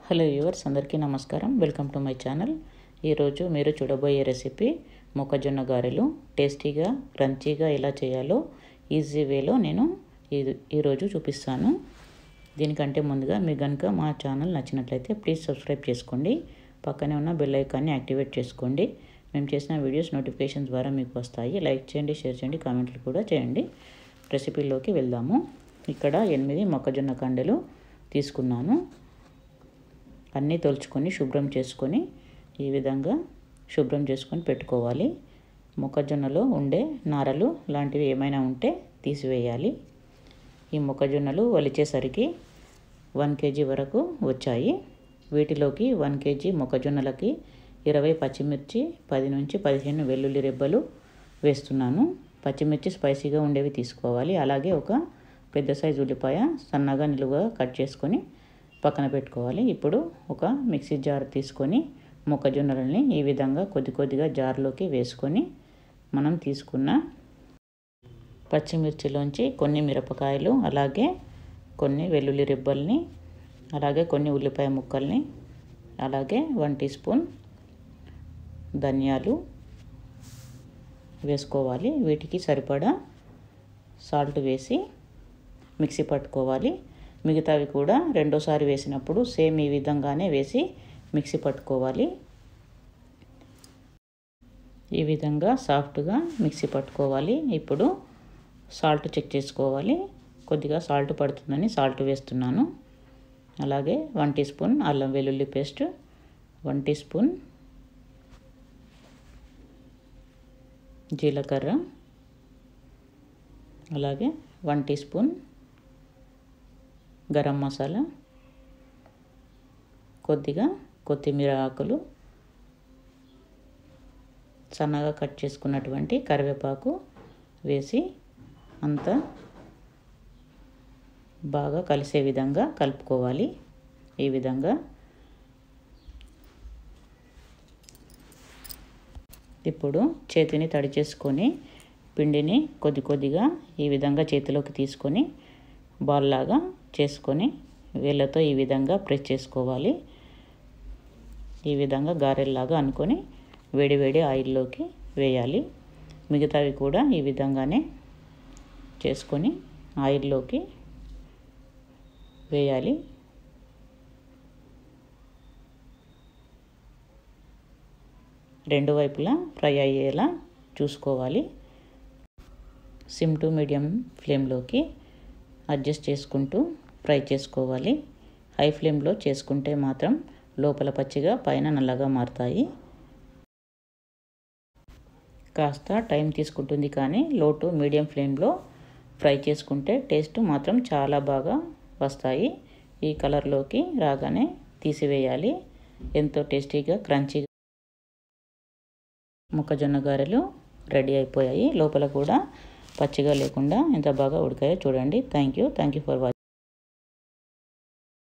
hello viewers అందరికీ నమస్కారం welcome to my channel ఈరోజు మీరు చూడబోయే రెసిపీ మొక్కజొన్న గారెలు టేస్టీగా క్రంచీగా ఎలా చేయాలో ఈజీ వేలో నేను ఈ- ఈరోజు చూపిస్తాను దీనికంటే ముందుగా మీకు కనుక మా ఛానల్ నచ్చినట్లయితే ప్లీజ్ సబ్స్క్రైబ్ చేసుకోండి పక్కనే ఉన్న బెల్ ఐకాన్ని యాక్టివేట్ చేసుకోండి మేము చేసిన వీడియోస్ నోటిఫికేషన్ ద్వారా మీకు వస్తాయి లైక్ చేయండి షేర్ చేయండి కామెంట్లు కూడా చేయండి రెసిపీలోకి వెళ్దాము ఇక్కడ ఎనిమిది మొక్కజొన్న కండలు తీసుకున్నాను అన్నీ తొలుచుకొని శుభ్రం చేసుకొని ఈ విధంగా శుభ్రం చేసుకొని పెట్టుకోవాలి మొక్కజొన్నలో ఉండే నారలు లాంటివి ఏమైనా ఉంటే తీసివేయాలి ఈ మొక్కజొన్నలు వలిచేసరికి వన్ కేజీ వరకు వచ్చాయి వీటిలోకి వన్ కేజీ మొక్కజొన్నలకి ఇరవై పచ్చిమిర్చి పది నుంచి పదిహేను వెల్లుల్లి రెబ్బలు వేస్తున్నాను పచ్చిమిర్చి స్పైసీగా ఉండేవి తీసుకోవాలి అలాగే ఒక పెద్ద సైజు ఉల్లిపాయ సన్నగా నిలువుగా కట్ చేసుకొని పక్కన పెట్టుకోవాలి ఇప్పుడు ఒక మిక్సీ జార్ తీసుకొని మొక్కజొన్నలని ఈ విధంగా కొద్ది కొద్దిగా జార్లోకి వేసుకొని మనం తీసుకున్న పచ్చిమిర్చిలోంచి కొన్ని మిరపకాయలు అలాగే కొన్ని వెల్లుల్లి రెబ్బల్ని అలాగే కొన్ని ఉల్లిపాయ ముక్కల్ని అలాగే వన్ టీ స్పూన్ ధనియాలు వేసుకోవాలి వీటికి సరిపడా సాల్ట్ వేసి మిక్సీ పట్టుకోవాలి మిగతావి కూడా రెండోసారి వేసినప్పుడు సేమ్ ఈ విధంగానే వేసి మిక్సీ పట్టుకోవాలి ఈ విధంగా సాఫ్ట్గా మిక్సీ పట్టుకోవాలి ఇప్పుడు సాల్ట్ చెక్ చేసుకోవాలి కొద్దిగా సాల్ట్ పడుతుందని సాల్ట్ వేస్తున్నాను అలాగే వన్ టీ స్పూన్ అల్లం వెల్లుల్లి పేస్ట్ వన్ టీ స్పూన్ జీలకర్ర అలాగే one teaspoon garam masala కొద్దిగా కొత్తిమీర ఆకులు సన్నగా కట్ చేసుకున్నటువంటి కరివేపాకు వేసి అంతా బాగా కలిసే విధంగా కలుపుకోవాలి ఈ విధంగా ఇప్పుడు చేతిని తడి చేసుకొని పిండిని కొద్ది కొద్దిగా ఈ విధంగా చేతిలోకి తీసుకొని బాల్ లాగా చేసుకొని వేళ్ళతో ఈ విధంగా ప్రెస్ చేసుకోవాలి ఈ విధంగా గారెల్లాగా అనుకొని వేడి వేడి ఆయిల్లోకి వేయాలి మిగతావి కూడా ఈ విధంగానే చేసుకొని ఆయిల్లోకి వేయాలి రెండు వైపులా ఫ్రై అయ్యేలా చూసుకోవాలి సిమ్ టు మీడియం ఫ్లేమ్లోకి అడ్జస్ట్ చేసుకుంటూ ఫ్రై చేసుకోవాలి హై ఫ్లేమ్లో చేసుకుంటే మాత్రం లోపల పచ్చిగా పైన నల్లగా మారుతాయి కాస్త టైం తీసుకుంటుంది కానీ లో టు మీడియం ఫ్లేమ్లో ఫ్రై చేసుకుంటే టేస్ట్ మాత్రం చాలా బాగా వస్తాయి ఈ కలర్లోకి రాగానే తీసివేయాలి ఎంతో టేస్టీగా క్రంచీగా మొక్కజొన్న గారెలు రెడీ అయిపోయాయి లోపల కూడా పచ్చిగా లేకుండా ఎంత బాగా ఉడికాయో చూడండి thank you thank you for watching